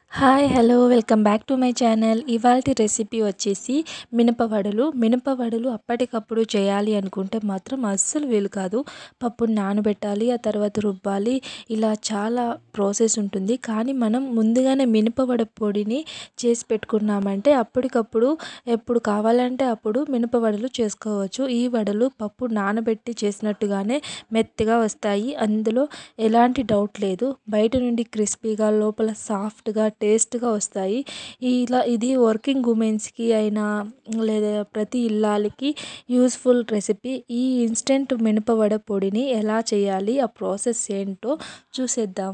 hi hello welcome back to my channel ఇవాల్టి recipe వచ్చేసి మినప వడలు మినప వడలు అప్పటికప్పుడు చేయాలి అనుకుంటే మాత్రం అస్సలు వీలు కాదు పప్పుని నానబెట్టాలి ఆ తర్వాత రుబ్బాలి ఇలా చాలా ప్రాసెస్ ఉంటుంది కానీ మనం ముందుగానే మినప వడ పొడిని చేసి పెట్టుకున్నామంటే అప్పటికప్పుడు ఎప్పుడు కావాలంటే అప్పుడు మినప వడలు చేసుకోవచ్చు ఈ వడలు పప్పు నానబెట్టి చేసినట్టుగానే మెత్తగా వస్తాయి అందులో ఎలాంటి డౌట్ లేదు బయట నుండి క్రిస్పీగా లోపల సాఫ్ట్గా టేస్ట్గా వస్తాయి ఇలా ఇది వర్కింగ్ ఉమెన్స్కి అయినా లేదా ప్రతి ఇల్లాలకి యూస్ఫుల్ రెసిపీ ఈ ఇన్స్టెంట్ మినపవడ పొడిని ఎలా చేయాలి ఆ ప్రాసెస్ ఏంటో చూసేద్దాం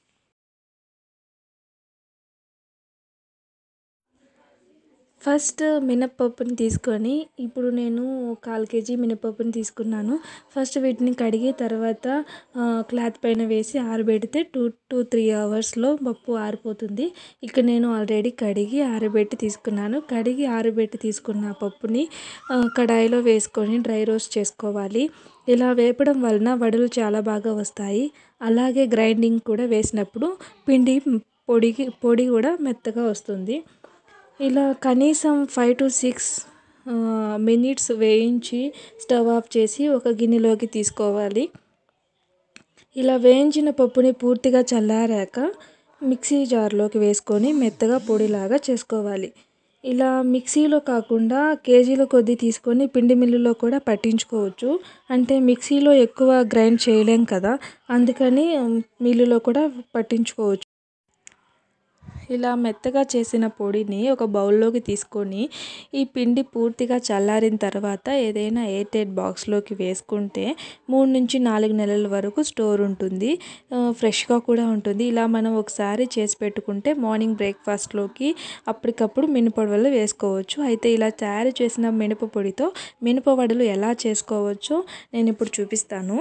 ఫస్ట్ మినప్పప్పుని తీసుకొని ఇప్పుడు నేను కాల్ కేజీ మినపప్పుని తీసుకున్నాను ఫస్ట్ వీటిని కడిగి తర్వాత క్లాత్ పైన వేసి ఆరబెడితే టూ టు త్రీ అవర్స్లో పప్పు ఆరిపోతుంది ఇక్కడ నేను ఆల్రెడీ కడిగి ఆరబెట్టి తీసుకున్నాను కడిగి ఆరబెట్టి తీసుకున్న పప్పుని కడాయిలో వేసుకొని డ్రై రోస్ట్ చేసుకోవాలి ఇలా వేపడం వలన వడలు చాలా బాగా వస్తాయి అలాగే గ్రైండింగ్ కూడా వేసినప్పుడు పిండి పొడికి పొడి కూడా మెత్తగా వస్తుంది ఇలా కనీసం ఫైవ్ టు సిక్స్ మినిట్స్ వేయించి స్టవ్ ఆఫ్ చేసి ఒక గిన్నెలోకి తీసుకోవాలి ఇలా వేయించిన పప్పుని పూర్తిగా చల్లారాక మిక్సీ జార్లోకి వేసుకొని మెత్తగా పొడిలాగా చేసుకోవాలి ఇలా మిక్సీలో కాకుండా కేజీల కొద్దీ తీసుకొని పిండి మిల్లులో కూడా పట్టించుకోవచ్చు అంటే మిక్సీలో ఎక్కువ గ్రైండ్ చేయలేం కదా అందుకని మిల్లులో కూడా పట్టించుకోవచ్చు ఇలా మెత్తగా చేసిన పొడిని ఒక బౌల్లోకి తీసుకొని ఈ పిండి పూర్తిగా చల్లారిన తర్వాత ఏదైనా ఎయిర్ టైట్ బాక్స్లోకి వేసుకుంటే మూడు నుంచి నాలుగు నెలల వరకు స్టోర్ ఉంటుంది ఫ్రెష్గా కూడా ఉంటుంది ఇలా మనం ఒకసారి చేసి పెట్టుకుంటే మార్నింగ్ బ్రేక్ఫాస్ట్లోకి అప్పటికప్పుడు మినపవడలు వేసుకోవచ్చు అయితే ఇలా తయారు చేసిన మినప పొడితో మినపవడలు ఎలా చేసుకోవచ్చో నేను ఇప్పుడు చూపిస్తాను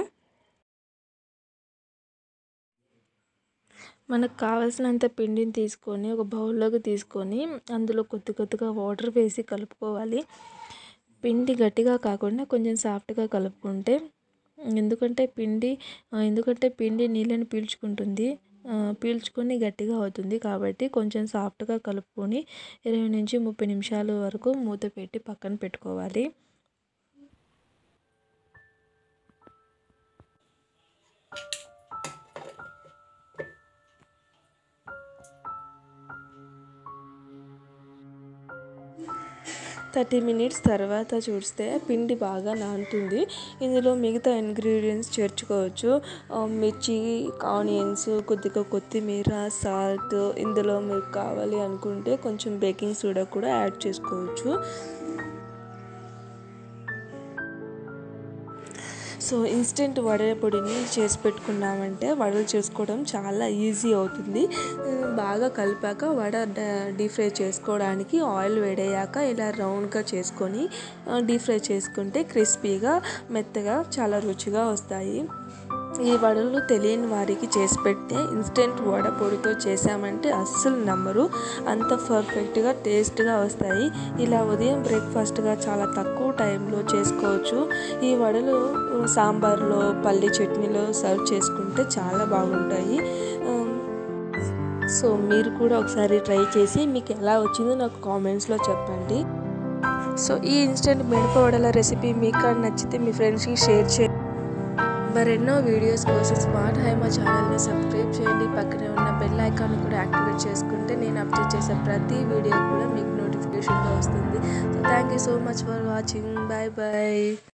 మనకు కావాల్సినంత పిండిని తీసుకొని ఒక బౌల్లోకి తీసుకొని అందులో కొద్ది కొద్దిగా వాటర్ వేసి కలుపుకోవాలి పిండి గట్టిగా కాకుండా కొంచెం సాఫ్ట్గా కలుపుకుంటే ఎందుకంటే పిండి ఎందుకంటే పిండి నీళ్ళని పీల్చుకుంటుంది పీల్చుకొని గట్టిగా అవుతుంది కాబట్టి కొంచెం సాఫ్ట్గా కలుపుకొని ఇరవై నుంచి ముప్పై నిమిషాల వరకు మూత పెట్టి పక్కన పెట్టుకోవాలి థర్టీ మినిట్స్ తర్వాత చూస్తే పిండి బాగా నానుతుంది ఇందులో మిగతా ఇంగ్రీడియంట్స్ చేర్చుకోవచ్చు మిర్చి ఆనియన్స్ కొద్దిగా కొత్తిమీర సాల్ట్ ఇందులో మీకు కావాలి అనుకుంటే కొంచెం బేకింగ్ సోడా కూడా యాడ్ చేసుకోవచ్చు సో ఇన్స్టెంట్ వడల పొడిని చేసి పెట్టుకున్నామంటే వడలు చేసుకోవడం చాలా ఈజీ అవుతుంది బాగా కలిపాక వడ డీప్ ఫ్రై చేసుకోవడానికి ఆయిల్ వేడయ్యాక ఇలా రౌండ్గా చేసుకొని డీప్ ఫ్రై చేసుకుంటే క్రిస్పీగా మెత్తగా చాలా రుచిగా వస్తాయి ఈ వడలు తెలియని వారికి చేసి పెడితే ఇన్స్టెంట్ వడ పొడితో చేసామంటే అస్సలు నమ్మరు అంత పర్ఫెక్ట్గా టేస్ట్గా వస్తాయి ఇలా ఉదయం బ్రేక్ఫాస్ట్గా చాలా తక్కువ టైంలో చేసుకోవచ్చు ఈ వడలు సాంబార్లో పల్లి చట్నీలో సర్వ్ చేసుకుంటే చాలా బాగుంటాయి సో మీరు కూడా ఒకసారి ట్రై చేసి మీకు ఎలా వచ్చిందో నాకు కామెంట్స్లో చెప్పండి సో ఈ ఇన్స్టెంట్ మినప వడల రెసిపీ మీకు నచ్చితే మీ ఫ్రెండ్స్కి షేర్ చేయండి మరెన్నో వీడియోస్ కోసం స్మార్ట్ హైమా ఛానల్ని సబ్స్క్రైబ్ చేయండి పక్కనే ఉన్న బెల్ ఐకాన్ కూడా యాక్టివేట్ చేసుకుంటే నేను అప్డేట్ చేసే ప్రతి వీడియో కూడా మీకు నోటిఫికేషన్గా వస్తుంది so thank you so much for watching bye bye